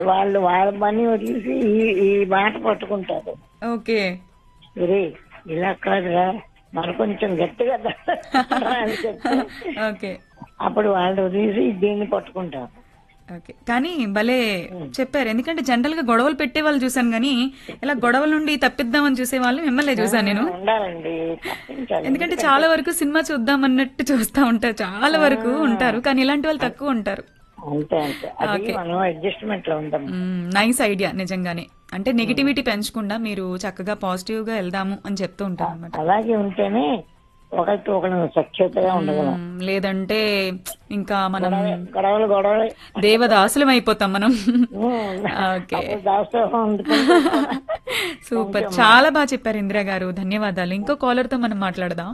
వాళ్ళు వాళ్ళ పని వదిలేసి ఈ ఈ మాట పట్టుకుంటారు ఓకే ఒరే ఇలా కాదురా మన కొంచెం గట్టిగా రా అని చెప్తే ఓకే అప్పుడు వాళ్ళు వదిలేసి దీన్ని పట్టుకుంటారు ఓకే కానీ భలే చెప్పారు ఎందుకంటే జనరల్ గా గొడవలు పెట్టే వాళ్ళు చూసాను కానీ ఇలా గొడవల నుండి తప్పిద్దామని చూసే వాళ్ళు మిమ్మల్ని చూసాను నేను ఉండాలండి తప్పించాలి ఎందుకంటే చాలా వరకు సినిమా చూద్దాం అన్నట్టు చూస్తా ఉంటారు చాలా వరకు ఉంటారు కానీ ఇలాంటి వాళ్ళు తక్కువ ఉంటారు అంతే అంతే అది మనం అడ్జస్ట్మెంట్ లో ఉంటాం నైస్ ఐడియా నిజంగానే అంటే నెగిటివిటీ పెంచకుండా మీరు చక్కగా పాజిటివ్ గా వెళ్దాము అని చెప్తూ ఉంటారు అనమాట అలాగే ఉంటేనే ఒకరితో ఒకరు సఖ్యతగా ఉండగలం లేదంటే ఇంకా మనం గొడవలు గొడవలు దేవదాసులం అయిపోతాం మనం ఓకే అప్పుడు దాసోహం అందుకుంటాం. సూపర్ చాలా బాగా చెప్పారు ఇందిరా గారు ధన్యవాదాలు ఇంకో కాలర్ తో మనం మాట్లాడదాం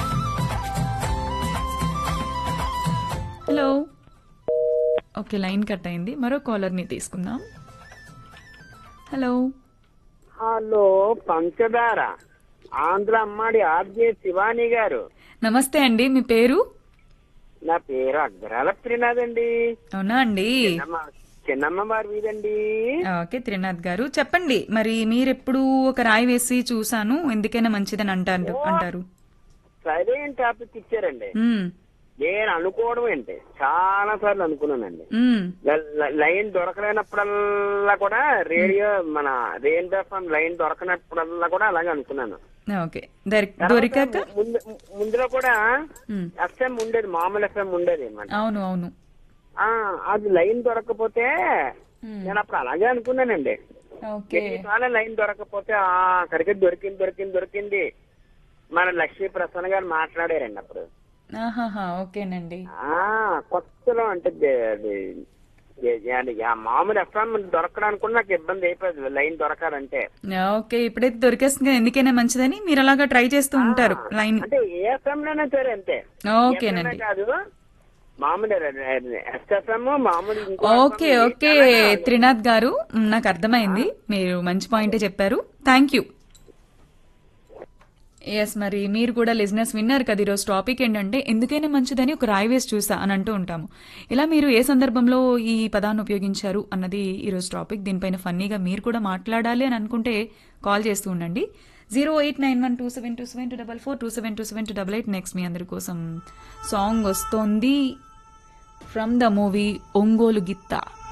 హలో ఓకే లైన్ కట్ అయింది మరో కాలర్ ని తీసుకుందాం హలో హలో పంచదార ఆంధ్ర అమ్మాడి ఆర్జే శివాని గారు నమస్తే అండి మీ పేరు నా పేరు అగ్రాల త్రినాథ్ అండి అవునా అండి చిన్నమ్మ- చిన్నమ్మ వారి వీధండి ఓకే త్రినాథ్ గారు చెప్పండి మరి మీరెప్పుడు ఒక రాయి వేసి చూసాను ఎందుకైనా మంచిదని అంటారు అంటారు సరైన టాపిక్ ఇచ్చారండి మ్మ్. నేను అనుకోవడం ఏంటి చాలా సార్లు అనుకున్నానండి మ్మ్. ల- ల- లైన్ దొరకలేనప్పుడల్లా కూడా రేడియో మన రేడియో ఫోన్ లైన్ దొరకనప్పుడల్లా కూడా అలాగే అనుకున్నాను ఓకే దొరి- దొరికాక ముందు ముందులో కూడా మ్మ్. ఎఫ్ఎం ఉండేది మామూలు ఎఫ్ఎం ఉండేది అన్నమాట అవును అవును ఆ అది లైన్ దొరకకపోతే నేను అప్పుడు అలాగే అనుకున్నానండి ఓకే ఎన్నిసార్లు లైన్ దొరకకపోతే ఆ అక్కడికి దొరికింది దొరికింది దొరికింది మన లక్ష్మీ ప్రసన్న గారు మాట్లాడారండి అప్పుడు ఆహాహా ఓకేనండి ఆ కొత్తలో అంటే దే- అది ఏ- అది ఆ మామూలు ఎఫ్ఎం దొరకడానికి కూడా నాకు ఇబ్బంది అయిపోయింది లైన్ దొరకాలంటే ఓకే ఇప్పుడైతే దొరికేస్తుంది కదా, ఎందుకైనా మంచిదని మీరు అలాగా ట్రై చేస్తూ ఉంటారు లైన్ అంటే ఏ ఎఫ్ఎం లోనే సరే అంతే ఓకేనండి FM కాదు మామూలు ఎస్ఎఫ్ఎం మామూలు ఇంకో ఓకే ఓకే త్రినాథ్ గారు మ్, నాకు అర్థమైంది మీరు మంచి పాయింటే చెప్పారు థ్యాంక్ యూ ఎస్ మరి మీరు కూడా లిజినెస్ విన్నారు కదా ఈరోజు టాపిక్ ఏంటంటే ఎందుకైనా మంచిదని ఒక రాయి వేసి చూసా అని అంటూ ఉంటాము ఇలా మీరు ఏ సందర్భంలో ఈ పదాన్ని ఉపయోగించారు అన్నది ఈరోజు టాపిక్ దీనిపైన ఫన్నీగా మీరు కూడా మాట్లాడాలి అని అనుకుంటే కాల్ చేస్తూ ఉండండి zero eight nine one two seven two seven two double four two seven two seven two double eight next మీ అందరి కోసం సాంగ్ వస్తోంది ఫ్రమ్ ద మూవీ ఒంగోలు గిత్త